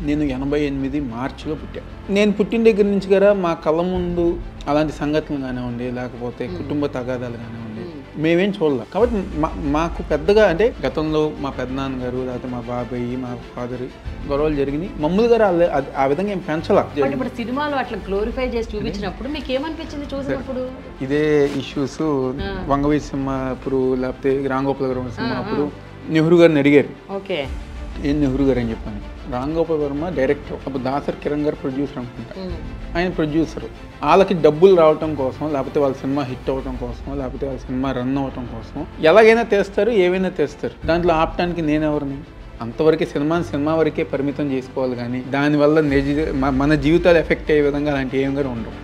నేను ఎనభై ఎనిమిది మార్చిలో పుట్టాను నేను పుట్టిన దగ్గర నుంచి కదా మా కళ్ళ ముందు అలాంటి సంఘటనలు కానివ్వండి లేకపోతే కుటుంబ తగాదాలు కానివ్వండి మేమేం చూడలేం కాబట్టి మా- మాకు పెద్దగా అంటే గతంలో మా పెద్దనాన్న గారు లేకపోతే మా బాబాయ్ మా ఫాదర్ గొడవలు జరిగినాయి మమ్మల్ని గారు అలా- అది- ఆ విధంగా ఏం పెంచలా బట్ ఇప్పుడు సినిమాలో అట్లా గ్లోరిఫై చేసి చూపించినప్పుడు మీకు ఏమనిపించింది చూసినప్పుడు ఇదే ఇష్యూస్ వంగవీటి సినిమా అప్పుడు లేకపోతే రాంగోపాల్ గారు సినిమా అప్పుడు నెహ్రూ గారిని అడిగారు ఓకే ఏం నెహ్రూ గారు అని చెప్పాను రాంగోపాల్ వర్మ డైరెక్టర్ అప్పుడు దాసర్ కిరణ్ గారు ప్రొడ్యూసర్ అనుకుంటా ఆయన ప్రొడ్యూసర్ వాళ్ళకి డబ్బులు రావటం కోసం లేకపోతే వాళ్ళ సినిమా హిట్ అవ్వటం కోసం లేకపోతే వాళ్ళ సినిమా రన్ అవ్వటం కోసం ఎలాగైనా తెస్తారు ఏవైనా తెస్తారు దాంట్లో ఆపటానికి నేనెవరిని అంతవరకే సినిమాని సినిమా వరకే పరిమితం చేసుకోవాలి కానీ దానివల్ల నిజ మ- మన జీవితాలు ఎఫెక్ట్ అయ్యే విధంగా అలాంటి ఏం కూడా ఉండవు